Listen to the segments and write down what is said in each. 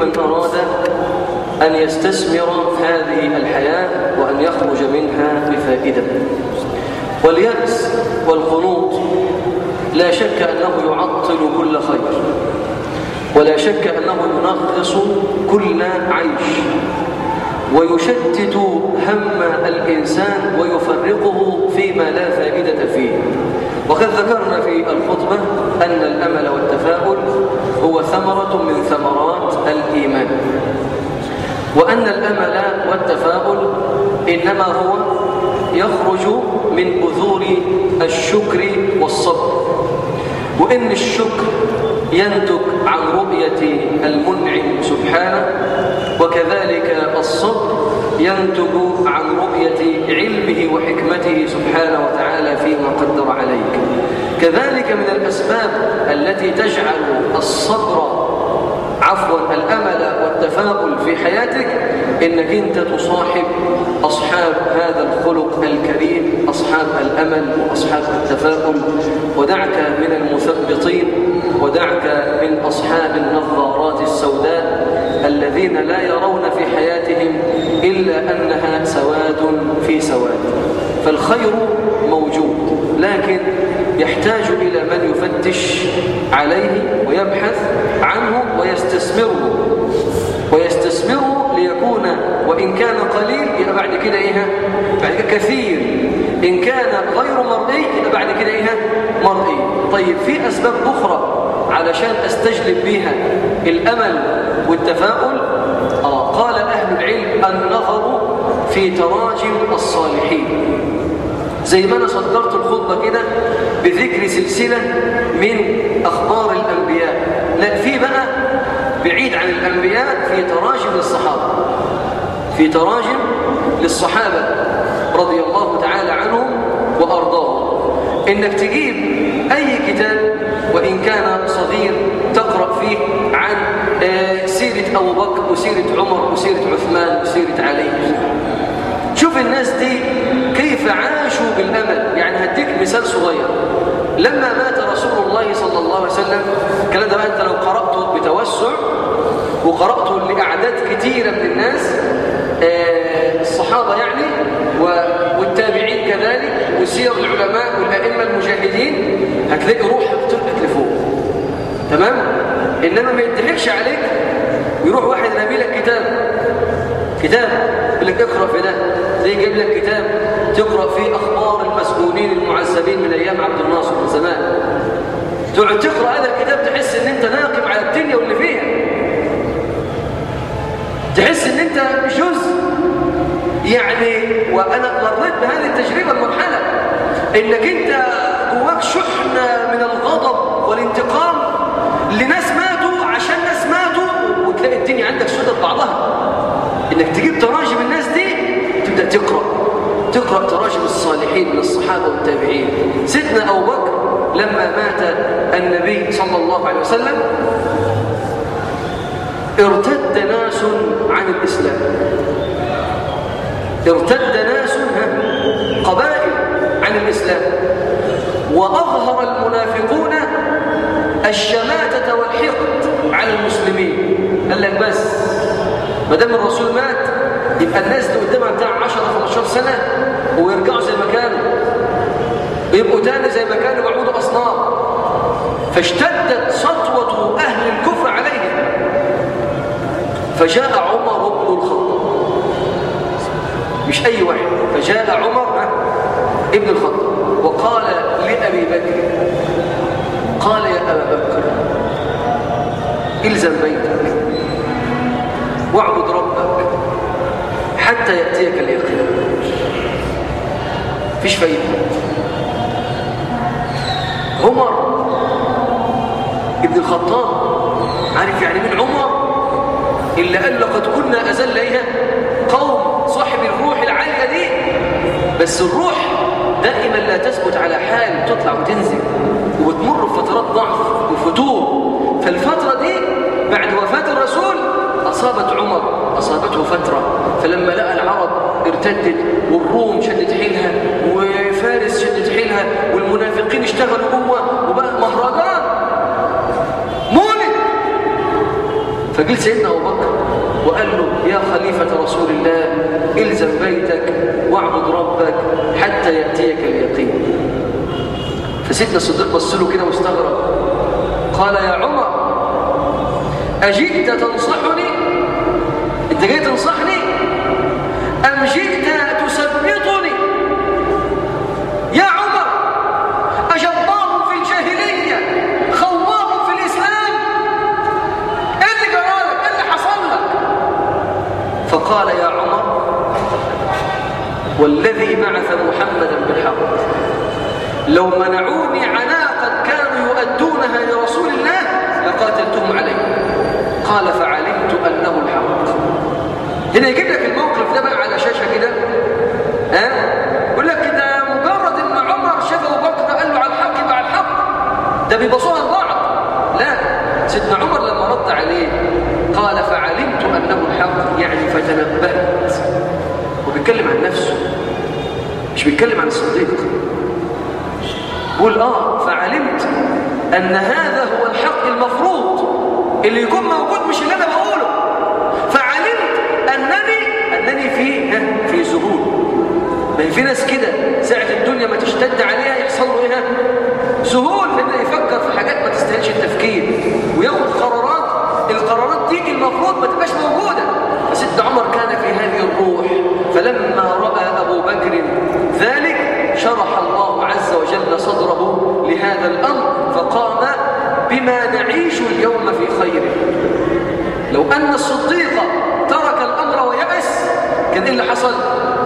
من أراد أن يستثمر هذه الحياة وأن يخرج منها بفائدة واليأس والقنوط لا شك أنه يعطل كل خير ولا شك أنه ينغص كل عيش ويشتت هم الإنسان ويفرقه فيما لا فائدة فيه وقد ذكرنا في الخطبة أن الأمل والتفاؤل هو ثمرة من ثمرات الإيمان وأن الأمل والتفاؤل إنما هو يخرج من بذور الشكر والصبر وإن الشكر ينتج عن رؤية المنعم سبحانه وكذلك الصبر ينتج عن رؤية علمه وحكمته سبحانه وتعالى فيما قدر عليك كذلك من الأسباب التي تجعل الصبر عفوا الأمل والتفاؤل في حياتك إنك أنت تصاحب أصحاب هذا الخلق الكريم أصحاب الأمل وأصحاب التفاؤل ودعك من المثبطين ودعك من أصحاب النظارات السوداء الذين لا يرون في حياتهم إلا أنها سواد في سواد فالخير موجود لكن يحتاج إلى من يفتش عليه ويبحث عنه ويستثمره ويستثمره ليكون وإن كان قليل يبقى بعد كده إيه بعد كده كثير إن كان غير مرئي يبقى بعد كده إيه مرئي طيب في أسباب أخرى علشان أستجلب بها الأمل والتفاؤل آه قال أهل العلم النظر في تراجم الصالحين زي ما أنا صدرت الخطبة كده بذكر سلسلة من أخبار الأنبياء لا في بقى بعيد عن الأنبياء في تراجم للصحابة في تراجم للصحابة رضي الله تعالى عنهم وأرضاهم إنك تجيب أي كتاب وإن كان صغير تقرأ فيه عن سيرة أبو بكر وسيرة عمر وسيرة عثمان وسيرة علي شوف الناس دي كيف عاشوا بالأمل يعني هديك مثال صغير لما مات رسول الله صلى الله عليه وسلم الكلام ده بقى انت لو قرأته بتوسع وقرأته لأعداد كتيرة من الناس آه الصحابة يعني والتابعين كذلك وسير العلماء والأئمة المجاهدين هتلاقي روحك تلقت لفوق تمام؟ إنما ما يضحكش عليك ويروح واحد رامي لك كتاب كتاب يقول لك اقرأ في ده زي جايب لك كتاب تقرأ فيه أخبار المسجونين المعذبين من أيام عبد الناصر من زمان تقعد تقرأ هذا الكتاب تحس إن أنت ناقم على الدنيا واللي فيها تحس إن أنت جزء يعني وأنا مريت بهذه التجربة المرحلة إنك أنت جواك شحنة من الغضب والانتقام لناس ماتوا عشان ناس ماتوا وتلاقي الدنيا عندك سودة بعضها إنك تجيب تراجم الناس دي تبدأ تقرأ تقرأ تراجم الصالحين من الصحابة والتابعين سيدنا أبو بكر لما مات النبي صلى الله عليه وسلم ارتد ناس عن الإسلام ارتد ناس قبائل عن الإسلام وأظهر المنافقون الشماتة والحقد على المسلمين قال لك بس ما دام الرسول مات يبقى الناس اللي قدامها بتاع 10 15 سنة ويرجعوا زي ما كانوا ويبقوا تاني زي ما كانوا يعبدوا أصنام فاشتدت سطوة أهل الكفر عليهم فجاء عمر بن الخطاب مش أي واحد فجاء عمر ابن الخطاب وقال لأبي بكر قال يا أبا بكر إلزم بيتك واعبد ربك حتى يأتيك اليقين فيش فايدة عمر ابن الخطاب عارف يعني من عمر إلا قال لقد كنا أزل إيها قوم صاحب الروح العالية دي بس الروح دائما لا تثبت على حال تطلع وتنزل وبتمر بفترات ضعف وفتور فالفترة دي بعد وفاة الرسول أصابت عمر أصابته فترة فلما لقى العرب ارتدت والروم شدت حيلها وفارس شدت حيلها والمنافقين اشتغلوا جوه وبقى مهرجان مولد فجل سيدنا أبو بكر وقال له يا خليفة رسول الله إلزم بيتك واعبد ربك حتى يأتيك اليقين فسيدنا الصديق بص له كده واستغرب قال يا عمر أجئت تنصحني أنت جاي تنصحني أم جئت تثبطني يا عمر أجبار في الجاهلية خوار في الإسلام إيه اللي جرالك إيه اللي حصل لك فقال يا عمر والذي بعث محمدا بالحق لو منعوني عناقا كانوا يؤدونها لرسول الله لقاتلتهم عليه قال فعلمت أنه الحق هنا يجيب لك الموقف ده بقى على شاشة كده ها يقول لك ده مجرد ان عمر شاف ابو بكر قال له على الحق يبقى على الحق ده بيبصوها لبعض لا سيدنا عمر لما رد عليه قال فعلمت انه الحق يعني فتنبهت وبيتكلم عن نفسه مش بيتكلم عن الصديق بيقول اه فعلمت ان هذا هو الحق المفروض اللي يكون موجود مش اللي انا بقوله فعلمت انني انني في في ذهول ما في ناس كده ساعه الدنيا ما تشتد عليها يحصل له ايه ذهول فيبدا يفكر في حاجات ما تستاهلش التفكير وياخد قرارات القرارات دي المفروض ما تبقاش موجوده فسيدنا عمر كان في هذه الروح فلما راى ابو بكر ذلك شرح الله عز وجل صدره لهذا الامر فقام بما نعيش اليوم في خير لو أن الصديق ترك الأمر ويأس كان إيه اللي حصل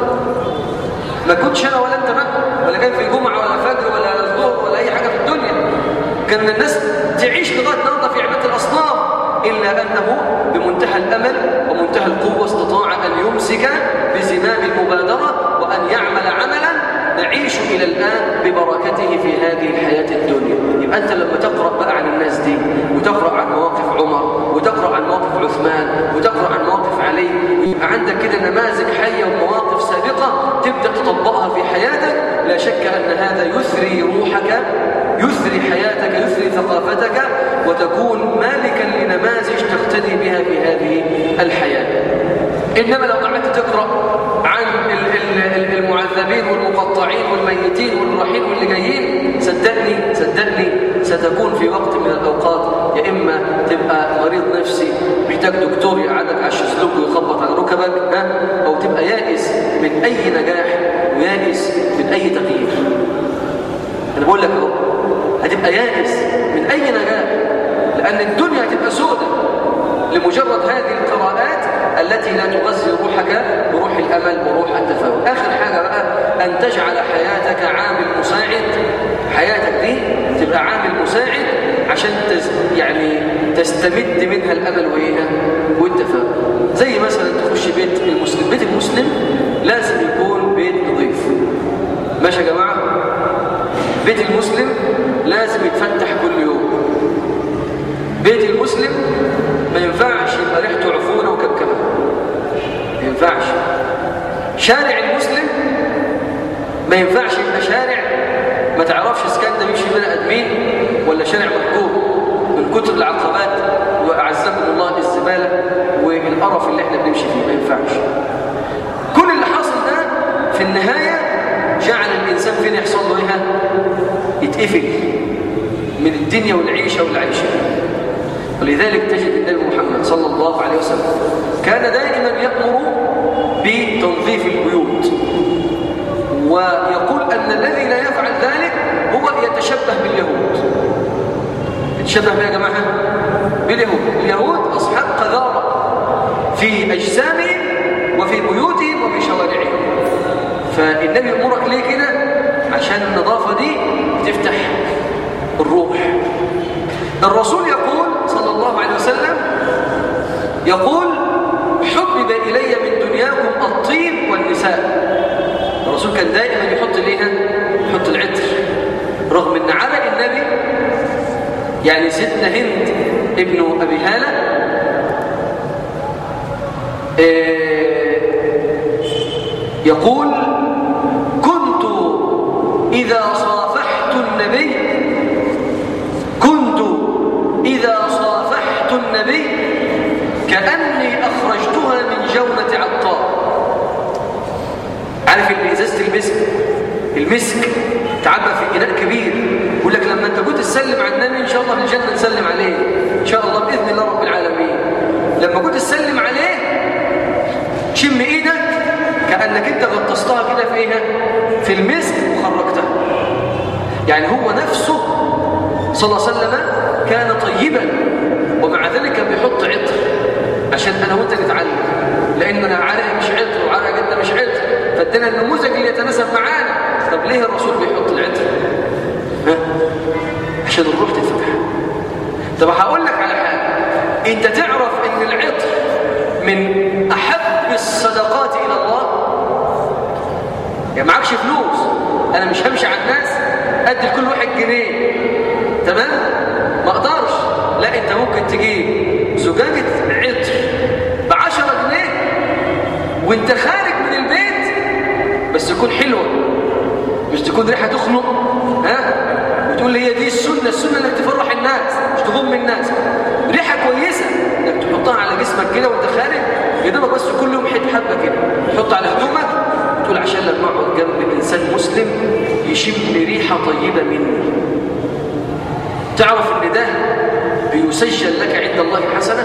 ما كنتش أنا ولا أنت بقى ولا كان في جمعة ولا فجر ولا الظهر ولا أي حاجة في الدنيا كان الناس تعيش لغاية النهارده في عبادة الأصنام إلا أنه بمنتهى الأمل ومنتهى القوة استطاع أن يمسك بزمام المبادرة وأن يعمل عملا نعيش إلى الآن ببركته في هذه الحياة الدنيا يبقى أنت لما تقرأ بقى عن الناس دي وتقرأ عن مواقف عمر وتقرأ عن مواقف عثمان وتقرأ عن مواقف علي ويبقى عندك كده نماذج حية ومواقف سابقة تبدأ تطبقها في حياتك لا شك أن هذا يثري روحك يثري حياتك يثري ثقافتك وتكون مالكا لنماذج تقتدي بها في هذه الحياة إنما لو قعدت تقرأ عن المعذبين والمقطعين والميتين والراحين واللي جايين صدقني صدقني ستكون في وقت من الأوقات يا إما تبقى مريض نفسي محتاج دكتور يقعدك على الشسلوك ويخبط على ركبك ها أو تبقى يائس من أي نجاح ويائس من أي تغيير أنا بقول لك أهو هتبقى يائس من أي نجاح لأن الدنيا هتبقى سودة لمجرد هذه القراءات التي لا تغذي روحك بروح الأمل وروح التفاؤل آخر حاجة بقى أن تجعل حياتك عامل مساعد حياتك دي تبقى عامل مساعد عشان تز... يعني تستمد منها الأمل وإيها والتفاؤل زي مثلا تخش بيت المسلم بيت المسلم لازم يكون بيت نظيف ماشي يا جماعة بيت المسلم لازم يتفتح كل يوم بيت المسلم ما ينفعش يبقى ريحته عفونه وكبكبه ما ينفعش شارع المسلم ما ينفعش يبقى شارع ما تعرفش اسكان ده بيمشي بين ادمين ولا شارع مهجور من كتر العقبات واعزكم الله الزباله والقرف اللي احنا بنمشي فيه ما ينفعش كل اللي حصل ده في النهايه جعل الانسان فين يحصل له ايه يتقفل من الدنيا والعيشه والعيشه ولذلك تجد النبي محمد صلى الله عليه وسلم كان دائما يأمر بتنظيف البيوت ويقول أن الذي لا يفعل ذلك هو يتشبه باليهود يتشبه بها يا جماعة باليهود اليهود أصحاب قذارة في أجسامهم وفي بيوتهم وفي شوارعهم فالنبي يأمرك ليه كده عشان النظافة دي تفتح الروح الرسول يقول صلى الله عليه وسلم يقول حبب إلي من دنياكم الطيب والنساء الرسول كان دائما يحط ليها يحط العطر رغم ان على النبي يعني سيدنا هند ابن أبي هالة يقول كنت إذا صافحت النبي كنت إذا صافحت النبي أخرجتها من جونة عطار عارف اللي إزازة المسك المسك تعبى في إناء كبير يقول لك لما أنت كنت تسلم على النبي إن شاء الله في الجنة نسلم عليه إن شاء الله بإذن الله رب العالمين لما كنت تسلم عليه شم إيدك كأنك أنت غطستها كده في إيه في المسك وخرجتها يعني هو نفسه صلى الله عليه وسلم كان طيبا ومع ذلك كان بيحط عطر عشان انا وانت نتعلم لان انا عرق مش عطر وعرق انت مش عطر فادينا النموذج اللي يتناسب معانا طب ليه الرسول بيحط العطر ها عشان الروح تتفتح طب هقول لك على حاجه انت تعرف ان العطر من احب الصدقات الى الله يعني معكش فلوس انا مش همشي على الناس ادي لكل واحد جنيه تمام ما اقدرش لا انت ممكن تجيب زجاجة عطر بعشرة جنيه وانت خارج من البيت بس تكون حلوة مش تكون ريحة تخنق ها وتقول لي هي دي السنة السنة انك تفرح الناس مش تغم الناس ريحة كويسة انك تحطها على جسمك كده وانت خارج يا دوبك بس كل يوم حته حبة كده تحط على هدومك تقول عشان لما اقعد جنب انسان مسلم يشم ريحة طيبة مني تعرف ان ده بيسجل لك عند الله حسنة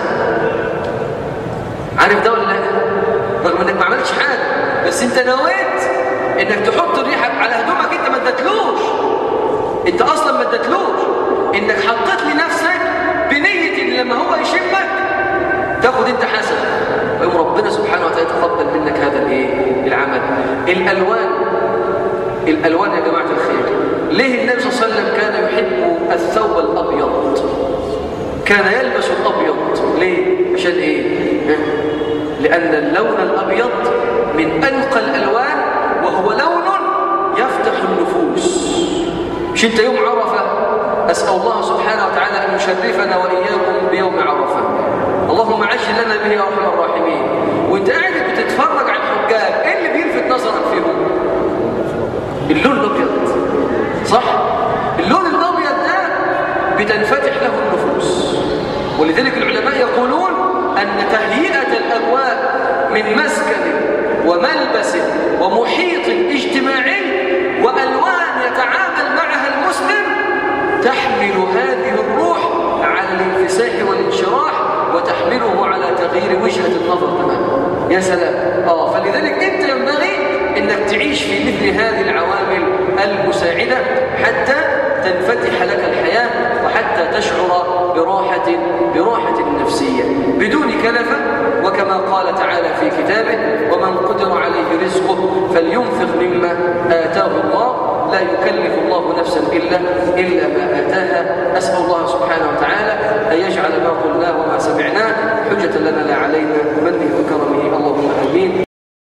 عارف ده ولا لا رغم انك ما عملتش حاجة بس انت نويت انك تحط الريحة على هدومك انت ما ادتلوش انت اصلا ما ادتلوش انك حطيت لنفسك بنية ان لما هو يشمك تاخد انت حسنة ويوم ربنا سبحانه وتعالى يتقبل منك هذا الايه العمل الالوان الالوان يا جماعة الخير ليه النبي صلى الله عليه وسلم كان يحب الثوب الابيض كان يلبس الأبيض ليه؟ عشان إيه؟ لأن اللون الأبيض من أنقى الألوان وهو لون يفتح النفوس مش أنت يوم عرفة أسأل الله سبحانه وتعالى أن يشرفنا وإياكم بيوم عرفة اللهم عجل لنا به يا أرحم الراحمين وأنت قاعد بتتفرج على الحجاج إيه اللي بيلفت نظرك فيهم؟ اللون الأبيض صح؟ اللون الأبيض ده بتنفتح له النفوس ولذلك العلماء يقولون أن تهيئة الأبواب من مسكن وملبس ومحيط اجتماعي وألوان يتعامل معها المسلم تحمل هذه الروح على الانفساح والانشراح وتحمله على تغيير وجهة النظر تماما يا سلام آه فلذلك أنت ينبغي أنك تعيش في مثل هذه العوامل المساعدة حتى تنفتح لك الحياة وحتى تشعر براحة براحة نفسية بدون كلفة وكما قال تعالى في كتابه ومن قدر عليه رزقه فلينفق مما آتاه الله لا يكلف الله نفسا إلا, إلا ما آتاها أسأل الله سبحانه وتعالى أن يجعل ما قلناه وما سمعناه حجة لنا لا علينا منه وكرمه اللهم آمين